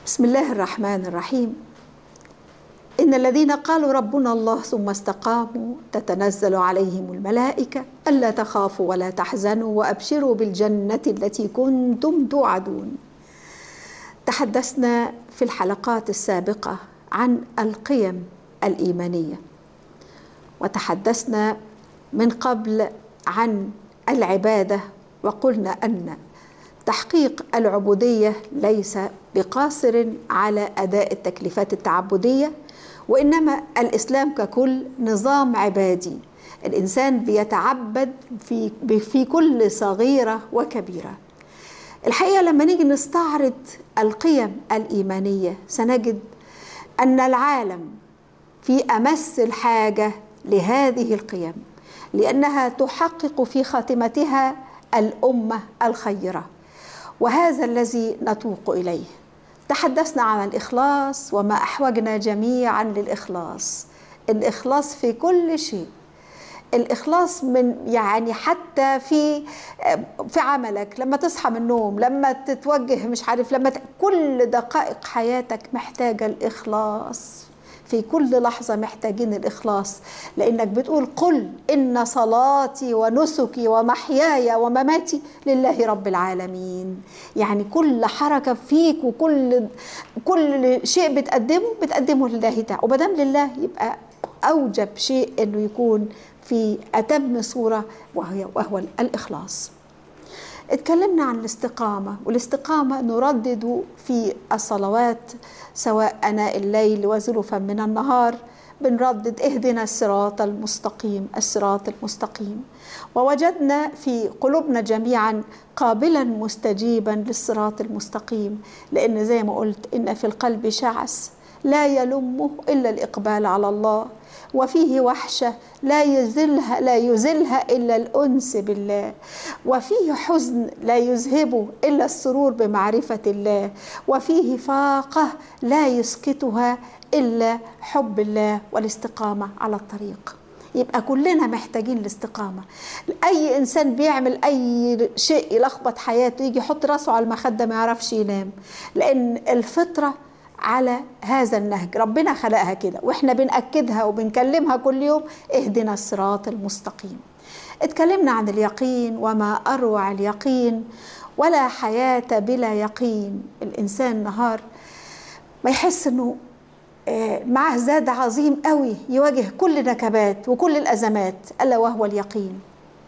بسم الله الرحمن الرحيم إن الذين قالوا ربنا الله ثم استقاموا تتنزل عليهم الملائكة ألا تخافوا ولا تحزنوا وأبشروا بالجنة التي كنتم توعدون تحدثنا في الحلقات السابقة عن القيم الإيمانية وتحدثنا من قبل عن العبادة وقلنا أن تحقيق العبودية ليس بقاصر على أداء التكليفات التعبدية وإنما الإسلام ككل نظام عبادي الإنسان بيتعبد في, في كل صغيرة وكبيرة الحقيقة لما نيجي نستعرض القيم الإيمانية سنجد أن العالم في أمس الحاجة لهذه القيم لأنها تحقق في خاتمتها الأمة الخيرة وهذا الذي نتوق إليه تحدثنا عن الإخلاص وما أحوجنا جميعا للإخلاص الإخلاص في كل شيء الإخلاص من يعني حتى في في عملك لما تصحى من النوم لما تتوجه مش عارف لما ت... كل دقائق حياتك محتاجة الإخلاص في كل لحظة محتاجين الإخلاص لأنك بتقول قل إن صلاتي ونسكي ومحياي ومماتي لله رب العالمين يعني كل حركة فيك وكل كل شيء بتقدمه بتقدمه لله تعالى ومادام لله يبقى أوجب شيء إنه يكون في أتم صورة وهي وهو الإخلاص اتكلمنا عن الاستقامة والاستقامة نردد في الصلوات سواء أناء الليل وزلفا من النهار بنردد اهدنا الصراط المستقيم الصراط المستقيم ووجدنا في قلوبنا جميعا قابلا مستجيبا للصراط المستقيم لأن زي ما قلت إن في القلب شعث لا يلمه إلا الإقبال على الله وفيه وحشة لا يزلها لا يزلها إلا الأنس بالله وفيه حزن لا يذهبه إلا السرور بمعرفة الله وفيه فاقة لا يسكتها إلا حب الله والاستقامة على الطريق يبقى كلنا محتاجين الاستقامة أي إنسان بيعمل أي شيء يلخبط حياته يجي يحط راسه على المخدة ما يعرفش ينام لأن الفطرة على هذا النهج ربنا خلقها كده واحنا بنأكدها وبنكلمها كل يوم اهدنا الصراط المستقيم اتكلمنا عن اليقين وما أروع اليقين ولا حياة بلا يقين الإنسان نهار ما يحس أنه معه زاد عظيم قوي يواجه كل النكبات وكل الأزمات ألا وهو اليقين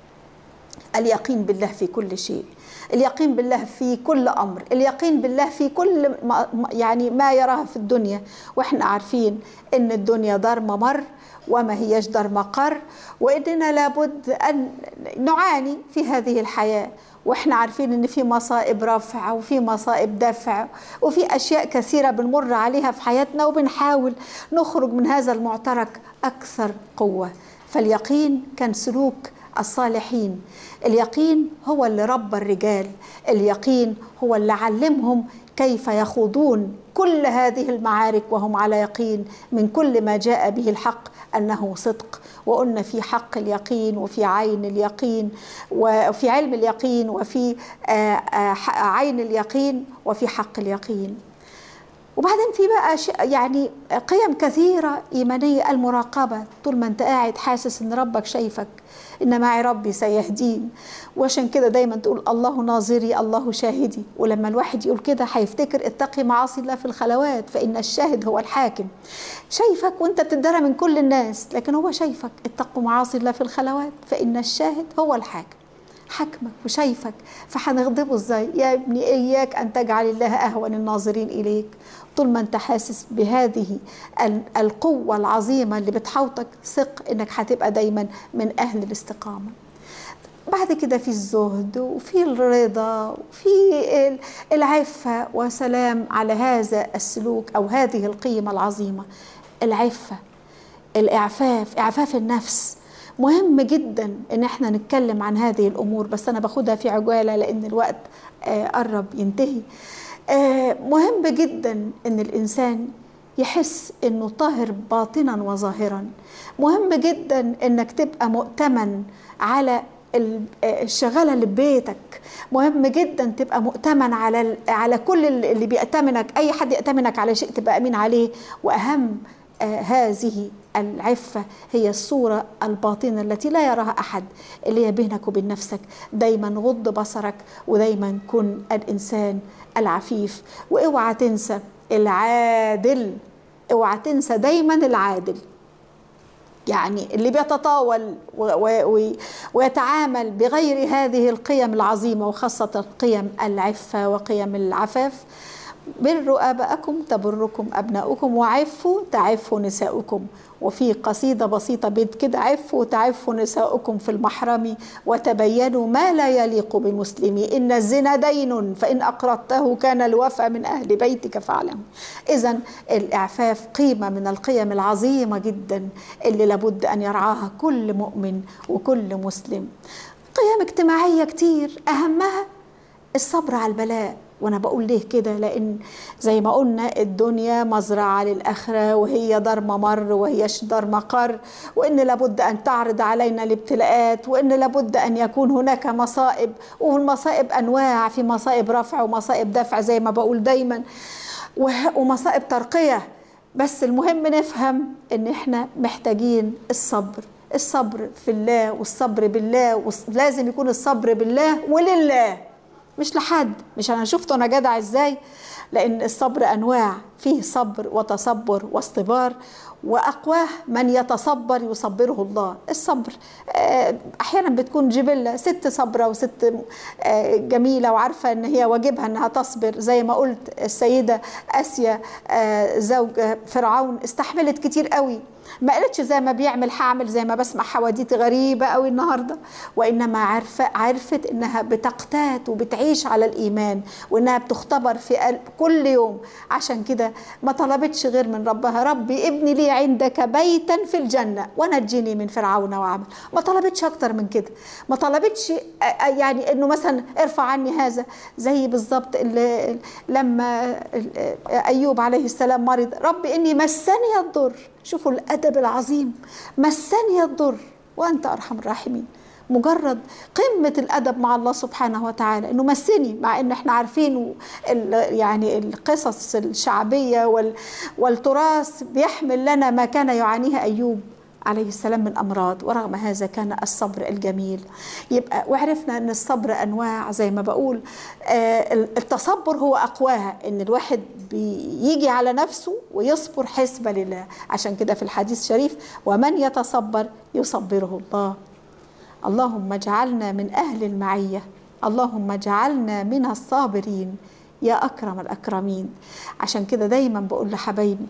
اليقين بالله في كل شيء اليقين بالله في كل امر اليقين بالله في كل ما يعني ما يراه في الدنيا واحنا عارفين ان الدنيا دار ممر وما هيش دار مقر واننا لابد ان نعاني في هذه الحياه واحنا عارفين ان في مصائب رفع وفي مصائب دفع وفي اشياء كثيره بنمر عليها في حياتنا وبنحاول نخرج من هذا المعترك اكثر قوه فاليقين كان سلوك الصالحين اليقين هو اللي ربى الرجال اليقين هو اللي علمهم كيف يخوضون كل هذه المعارك وهم على يقين من كل ما جاء به الحق انه صدق وقلنا في حق اليقين وفي عين اليقين وفي علم اليقين وفي عين اليقين وفي حق اليقين وبعدين في بقى يعني قيم كثيرة إيمانية المراقبة طول ما أنت قاعد حاسس إن ربك شايفك إن معي ربي سيهدين وعشان كده دايما تقول الله ناظري الله شاهدي ولما الواحد يقول كده هيفتكر اتقي معاصي الله في الخلوات فإن الشاهد هو الحاكم شايفك وانت بتدرى من كل الناس لكن هو شايفك اتقوا معاصي الله في الخلوات فإن الشاهد هو الحاكم حكمك وشايفك فهنغضبه ازاي يا ابني اياك ان تجعل الله اهون الناظرين اليك طول ما انت حاسس بهذه القوه العظيمه اللي بتحوطك ثق انك هتبقى دايما من اهل الاستقامه بعد كده في الزهد وفي الرضا وفي العفه وسلام على هذا السلوك او هذه القيمه العظيمه العفه الاعفاف اعفاف النفس مهم جدا ان احنا نتكلم عن هذه الامور بس انا باخدها في عجاله لان الوقت آه قرب ينتهي آه مهم جدا ان الانسان يحس انه طاهر باطنا وظاهرا مهم جدا انك تبقى مؤتمن على الشغاله اللي ببيتك مهم جدا تبقى مؤتمن على على كل اللي بيأتمنك اي حد يأتمنك على شيء تبقى امين عليه واهم آه هذه العفة هي الصورة الباطنة التي لا يراها أحد اللي هي بينك وبين نفسك دايما غض بصرك ودايما كن الإنسان العفيف واوعى تنسى العادل اوعى تنسى دايما العادل يعني اللي بيتطاول ويتعامل بغير هذه القيم العظيمه وخاصه قيم العفه وقيم العفاف بروا اباءكم تبركم ابناؤكم وعفوا تعفوا نساؤكم وفي قصيده بسيطه بيت كده عفوا تعفوا نساؤكم في المحرم وتبينوا ما لا يليق بمسلم ان الزنا دين فان اقرضته كان الوفى من اهل بيتك فاعلم اذا الاعفاف قيمه من القيم العظيمه جدا اللي لابد ان يرعاها كل مؤمن وكل مسلم قيم اجتماعيه كتير اهمها الصبر على البلاء وانا بقول ليه كده لان زي ما قلنا الدنيا مزرعه للاخره وهي دار ممر وهيش دار مقر وان لابد ان تعرض علينا الابتلاءات وان لابد ان يكون هناك مصائب والمصائب انواع في مصائب رفع ومصائب دفع زي ما بقول دايما ومصائب ترقيه بس المهم نفهم ان احنا محتاجين الصبر الصبر في الله والصبر بالله لازم يكون الصبر بالله ولله مش لحد مش انا شفته انا جدع ازاي لان الصبر انواع فيه صبر وتصبر واصطبار واقواه من يتصبر يصبره الله الصبر احيانا بتكون جبله ست صبره وست جميله وعارفه ان هي واجبها انها تصبر زي ما قلت السيده اسيا زوج فرعون استحملت كتير قوي ما قالتش زي ما بيعمل هعمل زي ما بسمع حواديت غريبه قوي النهارده وانما عارفه عرفت انها بتقتات وبتعيش على الايمان وانها بتختبر في قلب كل يوم عشان كده ما طلبتش غير من ربها ربي ابني لي عندك بيتا في الجنه ونجني من فرعون وعمل ما طلبتش اكتر من كده ما طلبتش يعني انه مثلا ارفع عني هذا زي بالظبط لما ايوب عليه السلام مرض ربي اني مسني الضر شوفوا الادب العظيم مسني الضر وانت ارحم الراحمين مجرد قمة الأدب مع الله سبحانه وتعالى إنه مسني مع إن إحنا عارفين يعني القصص الشعبية والتراث بيحمل لنا ما كان يعانيه أيوب عليه السلام من امراض ورغم هذا كان الصبر الجميل يبقى وعرفنا ان الصبر انواع زي ما بقول التصبر هو اقواها ان الواحد بيجي على نفسه ويصبر حسبة لله عشان كده في الحديث الشريف ومن يتصبر يصبره الله اللهم اجعلنا من اهل المعيه اللهم اجعلنا من الصابرين يا اكرم الاكرمين عشان كده دايما بقول لحبايبي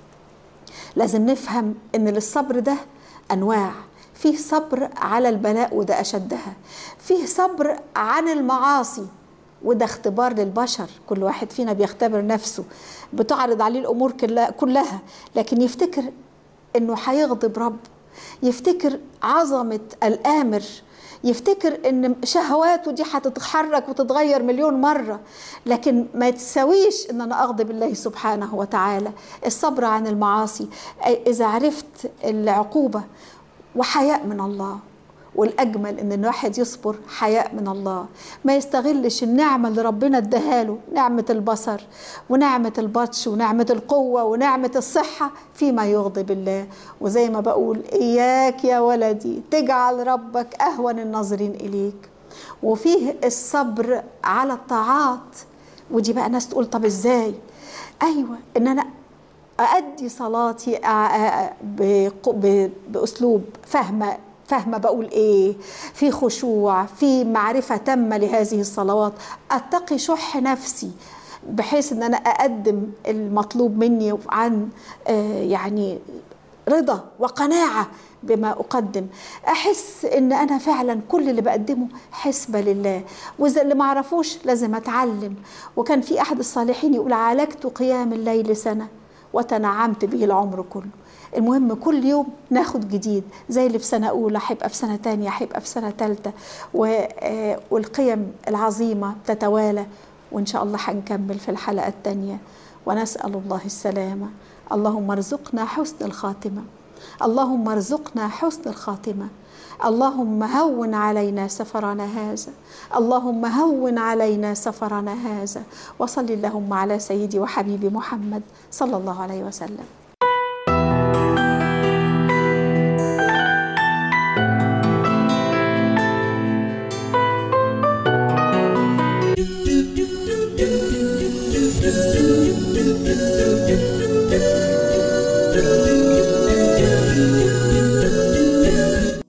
لازم نفهم ان للصبر ده انواع فيه صبر على البلاء وده اشدها فيه صبر عن المعاصي وده اختبار للبشر كل واحد فينا بيختبر نفسه بتعرض عليه الامور كلها لكن يفتكر انه هيغضب رب يفتكر عظمه الامر يفتكر ان شهواته دي هتتحرك وتتغير مليون مره لكن ما تساويش ان انا اغضب الله سبحانه وتعالى الصبر عن المعاصي اذا عرفت العقوبه وحياء من الله والاجمل ان الواحد يصبر حياء من الله ما يستغلش النعمه اللي ربنا اداها نعمه البصر ونعمه البطش ونعمه القوه ونعمه الصحه فيما يغضب الله وزي ما بقول اياك يا ولدي تجعل ربك اهون الناظرين اليك وفيه الصبر على الطاعات ودي بقى ناس تقول طب ازاي ايوه ان انا أأدي صلاتي بأسلوب فهمة فاهمة بقول إيه في خشوع في معرفة تامة لهذه الصلوات أتقي شح نفسي بحيث ان انا اقدم المطلوب مني عن يعني رضا وقناعه بما اقدم احس ان انا فعلا كل اللي بقدمه حسبه لله واذا اللي ما اعرفوش لازم اتعلم وكان في احد الصالحين يقول عالجت قيام الليل سنه وتنعمت به العمر كله المهم كل يوم ناخد جديد زي اللي في سنة أولى هيبقى في سنة تانية هيبقى في سنة تالتة والقيم العظيمة تتوالى وإن شاء الله هنكمل في الحلقة التانية ونسأل الله السلامة اللهم ارزقنا حسن الخاتمة اللهم ارزقنا حسن الخاتمة اللهم هون علينا سفرنا هذا اللهم هون علينا سفرنا هذا وصل اللهم على سيدي وحبيبي محمد صلى الله عليه وسلم